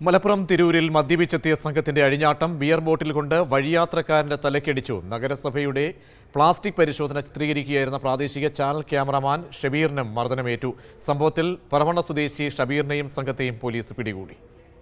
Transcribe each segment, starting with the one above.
മലപ്പുറം തിരൂരിൽ മദ്യപിച്ചെത്തിയ സംഘത്തിന്റെ അഴിഞ്ഞാട്ടം beer bottle കൊണ്ട് വഴിയാത്രക്കാരന്റെ തലക്കടിച്ചു നഗരസഭയുടെ പ്ലാസ്റ്റിക് പരിശോധന ചിത്രീകരിക്കുകയായിരുന്ന പ്രാദേശിക ചാനൽ ക്യാമറമാൻ ഷബീറിനും മർദ്ദനമേറ്റു സംഭവത്തിൽ പറവണ്ണ സ്വദേശി ഷബീറിനെയും സംഘത്തെയും പോലീസ് പിടികൂടി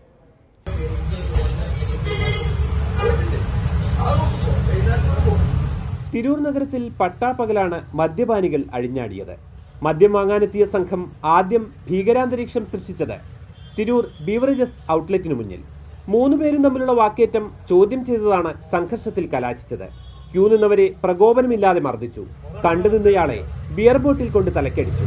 തിരൂർ നഗരത്തിൽ പട്ടാപ്പകലാണ് മദ്യപാനികൾ അഴിഞ്ഞാടിയത് മദ്യം വാങ്ങാനെത്തിയ സംഘം ആദ്യം ഭീകരാന്തരീക്ഷം സൃഷ്ടിച്ചത് തിരൂർ ബീവറേജസ് ഔട്ട്ലെറ്റിനു മുന്നിൽ മൂന്ന് പേരും തമ്മിലുള്ള വാക്കേറ്റം ചോദ്യം ചെയ്തതാണ് സംഘർഷത്തിൽ കലാശിച്ചത് ക്യൂ നിന്നവരെ പ്രകോപനമില്ലാതെ മർദ്ദിച്ചു കണ്ടുനിന്നയാളെ ബിയർ ബോട്ടിൽ കൊണ്ട് തലക്കടിച്ചു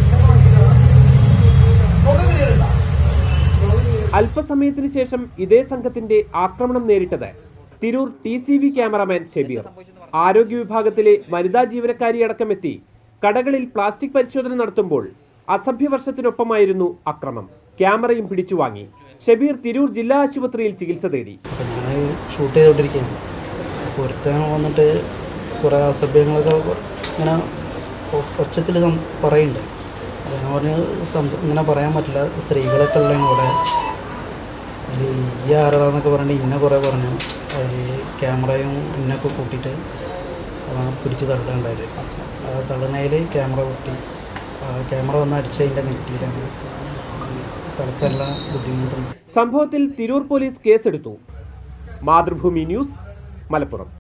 അല്പസമയത്തിനു ശേഷം ഇതേ സംഘത്തിന്റെ ആക്രമണം നേരിട്ടത് Tirur T C V cameraman Shebeer ആരോഗ്യ വിഭാഗത്തിലെ വനിതാ ജീവനക്കാരിയടക്കം എത്തി കടകളിൽ പ്ലാസ്റ്റിക് പരിശോധന നടത്തുമ്പോൾ അസഭ്യവർഷത്തിനൊപ്പമായിരുന്നു അക്രമം ക്യാമറയും പിടിച്ചു വാങ്ങി ഷെബീർ തിരൂർ ജില്ലാ ആശുപത്രിയിൽ ചികിത്സ തേടി അപ്പോൾ ഞാൻ ഷൂട്ട് ചെയ്തുകൊണ്ടിരിക്കുകയാണ് അപ്പോൾ ഒരുത്തൻ വന്നിട്ട് കുറേ അസഭ്യങ്ങളൊക്കെ ഇങ്ങനെ ഒ- ഒച്ചത്തിൽ സം- പറയുന്നുണ്ട് അപ്പോൾ ഞാൻ പറഞ്ഞു സം- ഇങ്ങനെ പറയാൻ പറ്റില്ല സ്ത്രീകളൊക്കെ ഉള്ളതാണ് ഇവിടെ അതിൽ ഈ ആരാന്നൊക്കെ പറഞ്ഞിട്ട് ഇന്ന കുറേ പറഞ്ഞു അതിൽ ക്യാമറയും ഇന്നൊക്കെ കൂട്ടിയിട്ട് അവൻ പിടിച്ച് തള്ളുണ്ടായത് ആ തള്ളുന്നതിൽ ക്യാമറ പൊട്ടി ആ ക്യാമറ വന്ന് അടിച്ച് അതിൻ്റെ നെറ്റിയിലാണ് തലക്കെല്ലാം ബുദ്ധിമുട്ടുണ്ട് സംഭവത്തിൽ തിരൂർ പോലീസ് കേസെടുത്തു മാതൃഭൂമി ന്യൂസ് മലപ്പുറം